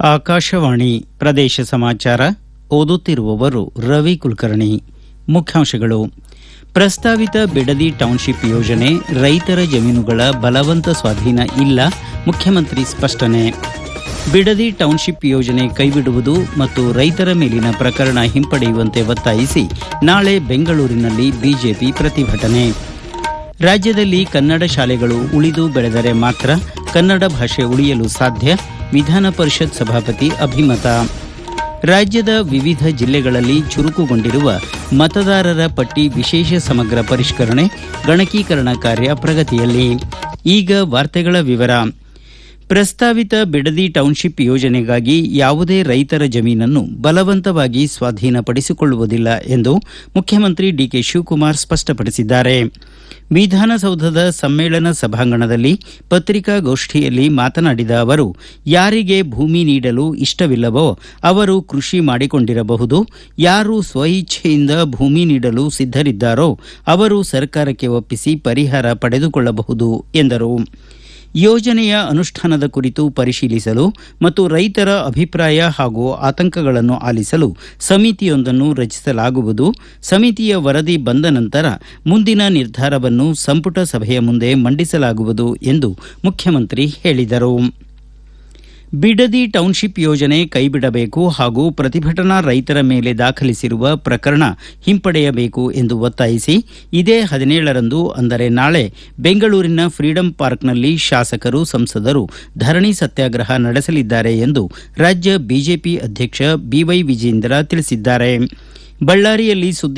ಆಕಾಶವಾಣಿ ಪ್ರದೇಶ ಸಮಾಚಾರ ಓದುತ್ತಿರುವವರು ರವಿ ಕುಲಕರ್ಣಿ ಮುಖ್ಯಾಂಶಗಳು ಪ್ರಸ್ತಾವಿತ ಬಿಡದಿ ಟೌನ್ಶಿಪ್ ಯೋಜನೆ ರೈತರ ಜಮೀನುಗಳ ಬಲವಂತ ಸ್ವಾಧೀನ ಇಲ್ಲ ಮುಖ್ಯಮಂತ್ರಿ ಸ್ಪಷ್ಟನೆ ಬಿಡದಿ ಟೌನ್ಶಿಪ್ ಯೋಜನೆ ಕೈಬಿಡುವುದು ಮತ್ತು ರೈತರ ಮೇಲಿನ ಪ್ರಕರಣ ಹಿಂಪಡೆಯುವಂತೆ ಒತ್ತಾಯಿಸಿ ನಾಳೆ ಬೆಂಗಳೂರಿನಲ್ಲಿ ಬಿಜೆಪಿ ಪ್ರತಿಭಟನೆ ರಾಜ್ಯದಲ್ಲಿ ಕನ್ನಡ ಶಾಲೆಗಳು ಉಳಿದು ಬೆಳೆದರೆ ಮಾತ್ರ ಕನ್ನಡ ಭಾಷೆ ಉಳಿಯಲು ಸಾಧ್ಯ ವಿಧಾನ ಪರಿಷತ್ ಸಭಾಪತಿ ಅಭಿಮತ ರಾಜ್ಯದ ವಿವಿಧ ಜಿಲ್ಲೆಗಳಲ್ಲಿ ಚುರುಕುಗೊಂಡಿರುವ ಮತದಾರರ ಪಟ್ಟಿ ವಿಶೇಷ ಸಮಗ್ರ ಪರಿಷ್ಕರಣೆ ಗಣಕೀಕರಣ ಕಾರ್ಯ ಪ್ರಗತಿಯಲ್ಲಿ ಈಗ ವಾರ್ತೆಗಳ ವಿವರ ಪ್ರಸ್ತಾವಿತ ಬಿಡದಿ ಟೌನ್ಶಿಪ್ ಯೋಜನೆಗಾಗಿ ಯಾವುದೇ ರೈತರ ಜಮೀನನ್ನು ಬಲವಂತವಾಗಿ ಸ್ವಾಧೀನಪಡಿಸಿಕೊಳ್ಳುವುದಿಲ್ಲ ಎಂದು ಮುಖ್ಯಮಂತ್ರಿ ಡಿಕೆ ಶಿವಕುಮಾರ್ ಸ್ಪಷ್ಟಪಡಿಸಿದ್ದಾರೆ ವಿಧಾನಸೌಧದ ಸಮ್ಮೇಳನ ಸಭಾಂಗಣದಲ್ಲಿ ಪತ್ರಿಕಾಗೋಷ್ಠಿಯಲ್ಲಿ ಮಾತನಾಡಿದ ಅವರು ಯಾರಿಗೆ ಭೂಮಿ ನೀಡಲು ಇಷ್ಟವಿಲ್ಲವೋ ಅವರು ಕೃಷಿ ಮಾಡಿಕೊಂಡಿರಬಹುದು ಯಾರು ಸ್ವಇಚ್ಛೆಯಿಂದ ಭೂಮಿ ನೀಡಲು ಸಿದ್ದರಿದ್ದಾರೋ ಅವರು ಸರ್ಕಾರಕ್ಕೆ ಒಪ್ಪಿಸಿ ಪರಿಹಾರ ಪಡೆದುಕೊಳ್ಳಬಹುದು ಎಂದರು ಯೋಜನೆಯ ಅನುಷ್ಠಾನದ ಕುರಿತು ಪರಿಶೀಲಿಸಲು ಮತ್ತು ರೈತರ ಅಭಿಪ್ರಾಯ ಹಾಗೂ ಆತಂಕಗಳನ್ನು ಆಲಿಸಲು ಸಮಿತಿಯೊಂದನ್ನು ರಚಿಸಲಾಗುವುದು ಸಮಿತಿಯ ವರದಿ ಬಂದ ನಂತರ ಮುಂದಿನ ನಿರ್ಧಾರವನ್ನು ಸಂಪುಟ ಸಭೆಯ ಮುಂದೆ ಮಂಡಿಸಲಾಗುವುದು ಎಂದು ಮುಖ್ಯಮಂತ್ರಿ ಹೇಳಿದರು ಬಿಡದಿ ಟೌನ್ಶಿಪ್ ಯೋಜನೆ ಕೈಬಿಡಬೇಕು ಹಾಗೂ ಪ್ರತಿಭಟನಾ ರೈತರ ಮೇಲೆ ದಾಖಲಿಸಿರುವ ಪ್ರಕರಣ ಹಿಂಪಡೆಯಬೇಕು ಎಂದು ಒತ್ತಾಯಿಸಿ ಇದೇ ಹದಿನೇಳರಂದು ಅಂದರೆ ನಾಳೆ ಬೆಂಗಳೂರಿನ ಫ್ರೀಡಂ ಪಾರ್ಕ್ನಲ್ಲಿ ಶಾಸಕರು ಸಂಸದರು ಧರಣಿ ಸತ್ಯಾಗ್ರಹ ನಡೆಸಲಿದ್ದಾರೆ ಎಂದು ರಾಜ್ಯ ಬಿಜೆಪಿ ಅಧ್ಯಕ್ಷ ಬಿವೈ ವಿಜೇಂದ್ರ ತಿಳಿಸಿದ್ದಾರೆ ಬಳ್ಳಾರಿಯಲ್ಲಿ ಸುದ್ದಿ